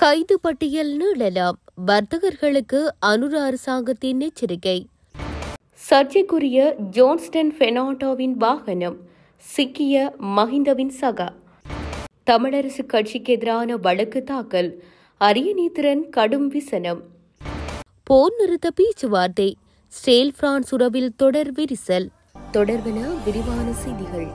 கைது பட்டியல் நீளலாம் வர்த்தகர்களுக்கு அனுர அரசாங்கத்தின் எச்சரிக்கை சர்ச்சைக்குரிய ஜோன்ஸ்டன் பெனாட்டோவின் வாகனம் சிக்கிய மஹிந்தவின் சகா தமிழரசு கட்சிக்கு எதிரான வழக்கு தாக்கல் அரியநீத்திரன் கடும் விசனம் போர் நிறுத்த பேச்சுவார்த்தை ஸ்ரேல் பிரான்ஸ் உறவில் தொடர் விரிசல் தொடர்பென விரிவான செய்திகள்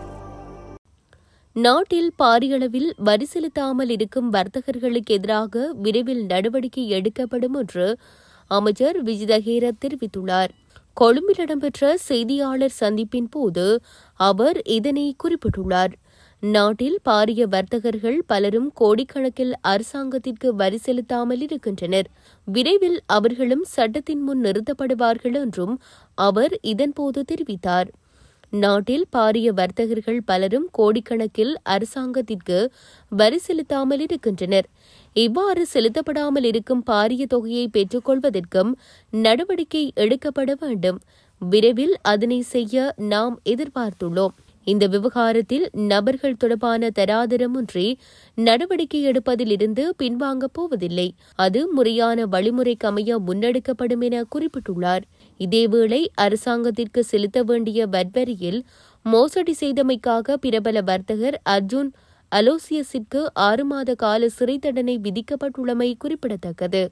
நாட்டில் பாரியளவில் வரி செலுத்தாமல் இருக்கும் வர்த்தகர்களுக்கு எதிராக விரைவில் நடவடிக்கை எடுக்கப்படும் என்று அமைச்சர் விஜிதஹேர தெரிவித்துள்ளார் கொழும்பில் இடம்பெற்ற செய்தியாளர் சந்திப்பின் போது அவர் இதனை குறிப்பிட்டுள்ளார் நாட்டில் பாரிய வர்த்தகர்கள் பலரும் கோடிக்கணக்கில் அரசாங்கத்திற்கு வரி செலுத்தாமல் இருக்கின்றனர் விரைவில் அவர்களும் சட்டத்தின் முன் நிறுத்தப்படுவார்கள் என்றும் அவர் இதன்போது தெரிவித்தார் நாட்டில் பாரிய வர்த்தகர்கள் பலரும் கோடிக்கணக்கில் அரசாங்கத்திற்கு வரி செலுத்தாமல் இருக்கின்றனர் இவ்வாறு செலுத்தப்படாமல் இருக்கும் பாரிய தொகையை பெற்றுக்கொள்வதற்கும் நடவடிக்கை எடுக்கப்பட வேண்டும் விரைவில் அதனை செய்ய நாம் எதிர்பார்த்துள்ளோம் இந்த விவகாரத்தில் நபர்கள் தொடர்பான தராதரமின்றி நடவடிக்கை எடுப்பதில் இருந்து பின்வாங்கப் போவதில்லை அது முறையான வழிமுறைக்கு அமைய முன்னெடுக்கப்படும் என குறிப்பிட்டுள்ளார் இதேவேளை அரசாங்கத்திற்கு செலுத்த வேண்டிய வட்வரியில் மோசடி செய்தமைக்காக பிரபல வர்த்தகர் அர்ஜுன் அலோசியஸிற்கு ஆறு மாத கால சிறை தண்டனை விதிக்கப்பட்டுள்ளமை குறிப்பிடத்தக்கது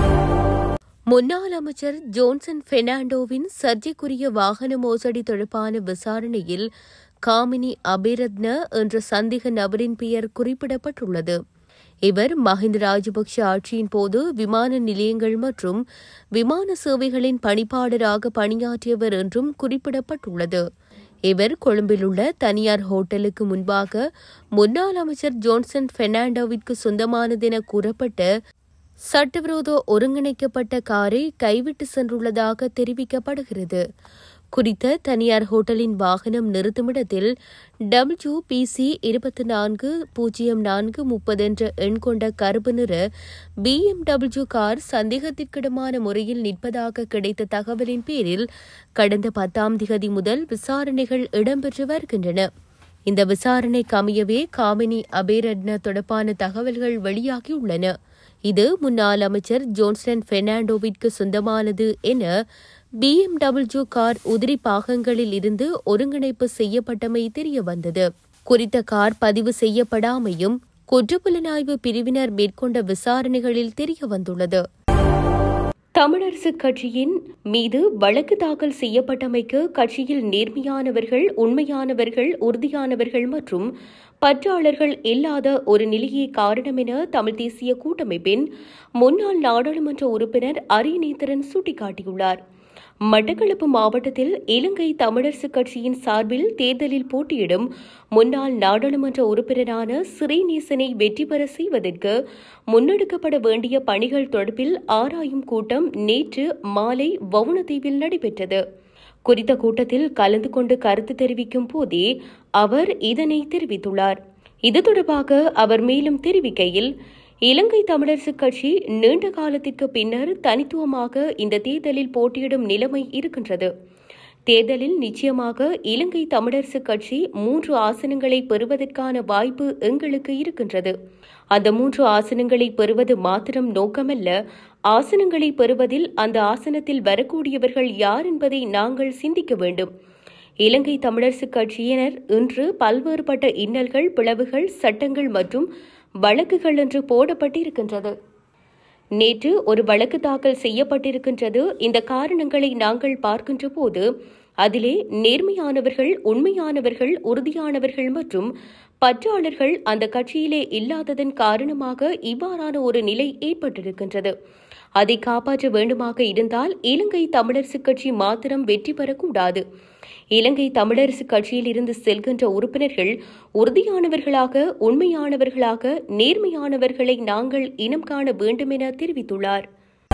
முன்னாள் அமைச்சர் ஜோன்சன் பெர்னாண்டோவின் சர்ச்சைக்குரிய வாகன மோசடி தொடர்பான விசாரணையில் காமினி அபிரத்ன என்ற சந்தேக நபரின் பெயர் குறிப்பிடப்பட்டுள்ளது இவர் மஹிந்த ராஜபக்ஷ ஆட்சியின் போது விமான நிலையங்கள் மற்றும் விமான சேவைகளின் பணிப்பாளராக பணியாற்றியவர் என்றும் குறிப்பிடப்பட்டுள்ளது இவர் கொழும்பில் உள்ள தனியார் ஹோட்டலுக்கு முன்பாக முன்னாள் அமைச்சர் ஜோன்சன் பெர்னாண்டோவிற்கு சொந்தமானதென கூறப்பட்ட சட்டவிரோத ஒருங்கிணைக்கப்பட்ட காரை கைவிட்டு சென்றுள்ளதாக தெரிவிக்கப்படுகிறது குறித்த தனியார் ஹோட்டலின் வாகனம் நிறுத்துமிடத்தில் டபிள்யூ பிசி இருபத்தி நான்கு பூஜ்ஜியம் நான்கு முப்பது என்ற எண் கொண்ட கருப்பு நிற பிஎம்டபிள்யூ கார் சந்தேகத்திற்கிடமான முறையில் நிற்பதாக கிடைத்த தகவலின் பேரில் கடந்த பத்தாம் திகதி முதல் விசாரணைகள் இடம்பெற்று வருகின்றன இந்த விசாரணைக்கு அமையவே காமினி அபேரட்ன தொடர்பான தகவல்கள் வெளியாகியுள்ளன இது முன்னாள் அமைச்சர் ஜோன்ஸ்டன் பெர்னாண்டோவிற்கு சொந்தமானது என பிஎம்டபிள்யூ கார் உதிரி பாகங்களில் இருந்து ஒருங்கிணைப்பு செய்யப்பட்டமை தெரியவந்தது குறித்த கார் பதிவு செய்யப்படாமையும் குற்றப்புலனாய்வு பிரிவினர் மேற்கொண்ட விசாரணைகளில் தெரியவந்துள்ளது தமிழரசு கட்சியின் மீது வழக்கு தாக்கல் செய்யப்பட்டமைக்கு கட்சியில் நேர்மையானவர்கள் உண்மையானவர்கள் உறுதியானவர்கள் மற்றும் பற்றாளர்கள் இல்லாத ஒரு நிலையே காரணம் என தமிழ் தேசிய கூட்டமைப்பின் முன்னாள் நாடாளுமன்ற உறுப்பினர் அரியநேத்திரன் சுட்டிக்காட்டியுள்ளார் மட்டக்களப்பு மாவட்டத்தில் இலங்கை தமிழரசு கட்சியின் சார்பில் தேர்தலில் போட்டியிடும் முன்னாள் நாடாளுமன்ற உறுப்பினரான சிறைநேசனை வெற்றி பெற செய்வதற்கு முன்னெடுக்கப்பட வேண்டிய பணிகள் தொடர்பில் ஆராயும் கூட்டம் நேற்று மாலை வவுணதீவில் நடைபெற்றது குறித்த கூட்டத்தில் கலந்து கொண்டு கருத்து தெரிவிக்கும் போதே அவர் இதனை தெரிவித்துள்ளார் இது தொடர்பாக அவர் மேலும் தெரிவிக்கையில் இலங்கை தமிழரசுக் கட்சி நீண்ட காலத்திற்கு பின்னர் தனித்துவமாக இந்த தேர்தலில் போட்டியிடும் நிலைமை இருக்கின்றது தேர்தலில் நிச்சயமாக இலங்கை தமிழரசுக் கட்சி மூன்று ஆசனங்களை பெறுவதற்கான வாய்ப்பு எங்களுக்கு இருக்கின்றது அந்த மூன்று ஆசனங்களை பெறுவது மாத்திரம் நோக்கமல்ல ஆசனங்களை பெறுவதில் அந்த ஆசனத்தில் வரக்கூடியவர்கள் யார் என்பதை நாங்கள் சிந்திக்க வேண்டும் இலங்கை தமிழரசுக் கட்சியினர் இன்று பல்வேறுபட்ட இன்னல்கள் பிளவுகள் சட்டங்கள் மற்றும் வழக்குகள் என்று போடப்பட்டிருக்கின்றது நேற்று ஒரு வழக்கு தாக்கல் செய்யப்பட்டிருக்கின்றது இந்த காரணங்களை நாங்கள் பார்க்கின்ற போது அதிலே நேர்மையானவர்கள் உண்மையானவர்கள் உறுதியானவர்கள் மற்றும் பற்றாளர்கள் அந்த கட்சியிலே இல்லாததன் காரணமாக இவ்வாறான ஒரு நிலை ஏற்பட்டிருக்கின்றது அதை காப்பாற்ற வேண்டுமாக இருந்தால் இலங்கை தமிழரசுக் கட்சி மாத்திரம் வெற்றி பெறக்கூடாது இலங்கை தமிழரசு கட்சியில் இருந்து செல்கின்ற உறுப்பினர்கள் உறுதியானவர்களாக உண்மையானவர்களாக நேர்மையானவர்களை நாங்கள் இனம் காண வேண்டும் என தெரிவித்துள்ளார்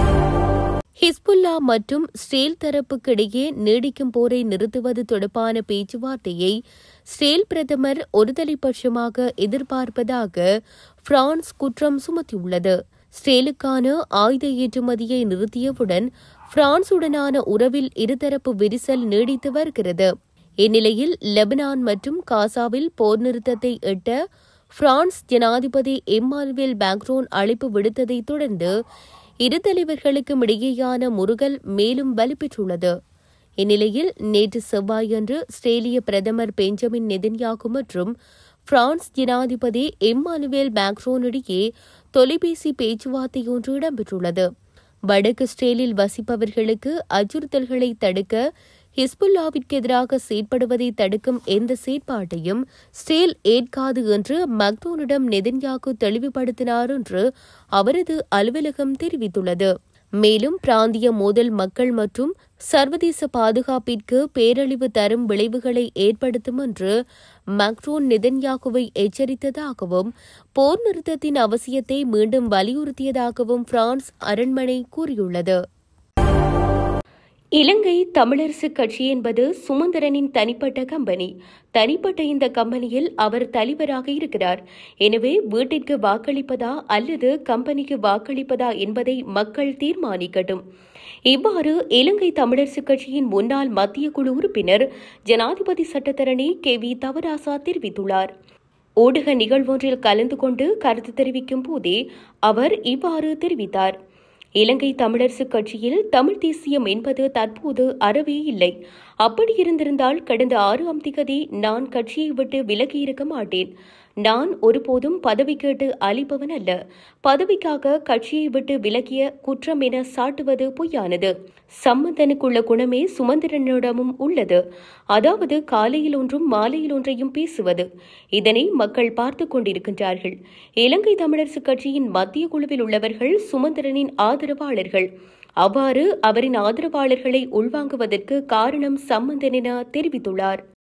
ஹிஸ்புல்லா மற்றும் ஸ்ரேல் தரப்புக்கு இடையே நீடிக்கும் போரை நிறுத்துவது தொடர்பான பேச்சுவார்த்தையை ஸ்ரேல் பிரதமர் ஒருதலைபட்சமாக எதிர்பார்ப்பதாக பிரான்ஸ் குற்றம் சுமத்தியுள்ளது ஸ்ரேலுக்கான ஆயுத ஏற்றுமதியை நிறுத்தியவுடன் பிரான்சுடனான உறவில் இருதரப்பு விரிசல் நீடித்து வருகிறது இந்நிலையில் லெபனான் மற்றும் காசாவில் போர் நிறுத்தத்தை எட்ட பிரான்ஸ் ஜனாதிபதி எம்மானுவேல் பேக்ரோன் அழைப்பு விடுத்ததைத் தொடர்ந்து இரு தலைவர்களுக்கும் இடையேயான முருகல் மேலும் வலுப்பெற்றுள்ளது இந்நிலையில் நேற்று செவ்வாயன்று ஆஸ்திரேலிய பிரதமர் பெஞ்சமின் நெதன்யாகு மற்றும் பிரான்ஸ் ஜனாதிபதி எம்மானுவேல் பேக்ரோன் இடையே தொலைபேசி பேச்சுவார்த்தை ஒன்று இடம்பெற்றுள்ளது வடக்கு ஸ்டேலில் வசிப்பவர்களுக்கு அச்சுறுத்தல்களை தடுக்க ஹிஸ்புல்லாவிற்கு எதிராக செயற்படுவதை தடுக்கும் எந்த செயற்பாட்டையும் ஸ்டேல் ஏற்காது என்று மக்டோனிடம் நெதன்யாகு தெளிவுபடுத்தினார் என்று அவரது அலுவலகம் தெரிவித்துள்ளது மேலும் பிராந்திய மோதல் மக்கள் மற்றும் சர்வதேச பாதுகாப்பிற்கு பேரழிவு தரும் விளைவுகளை ஏற்படுத்தும் என்று மக்ரோன் நெதன்யாகுவை எச்சரித்ததாகவும் போர் நிறுத்தத்தின் அவசியத்தை மீண்டும் வலியுறுத்தியதாகவும் பிரான்ஸ் அரண்மனை கூறியுள்ளது இலங்கை தமிழரசு கட்சி என்பது சுமந்திரனின் தனிப்பட்ட கம்பெனி தனிப்பட்ட இந்த கம்பெனியில் அவர் தலைவராக இருக்கிறார் எனவே வீட்டிற்கு வாக்களிப்பதா அல்லது கம்பெனிக்கு வாக்களிப்பதா என்பதை மக்கள் தீர்மானிக்கட்டும் இவ்வாறு இலங்கை தமிழரசு கட்சியின் முன்னாள் மத்திய குழு உறுப்பினர் ஜனாதிபதி சட்டத்தரணி கே வி தவராசா தெரிவித்துள்ளார் ஊடக நிகழ்வொன்றில் கலந்து கொண்டு கருத்து தெரிவிக்கும் போதே அவர் இவ்வாறு தெரிவித்தார் இலங்கை தமிழரசு கட்சியில் தமிழ் தேசியம் என்பது தற்போது அறவே இல்லை அப்படி இருந்திருந்தால் கடந்த ஆறாம் திகதி நான் கட்சியை விட்டு விலகியிருக்க மாட்டேன் நான் ஒருபோதும் பதவி கேட்டு அளிப்பவன் அல்ல பதவிக்காக கட்சியை விட்டு விலகிய குற்றம் என சாட்டுவது பொய்யானது சம்பந்தனுக்குள்ள குணமே சுமந்திரனிடமும் உள்ளது அதாவது காலையில் ஒன்றும் மாலையில் ஒன்றையும் பேசுவது இதனை மக்கள் பார்த்து கொண்டிருக்கின்றார்கள் இலங்கை தமிழரசு கட்சியின் மத்திய குழுவில் உள்ளவர்கள் சுமந்திரனின் ஆதரவாளர்கள் அவ்வாறு அவரின் ஆதரவாளர்களை உள்வாங்குவதற்கு காரணம் சம்பந்தன் என தெரிவித்துள்ளார்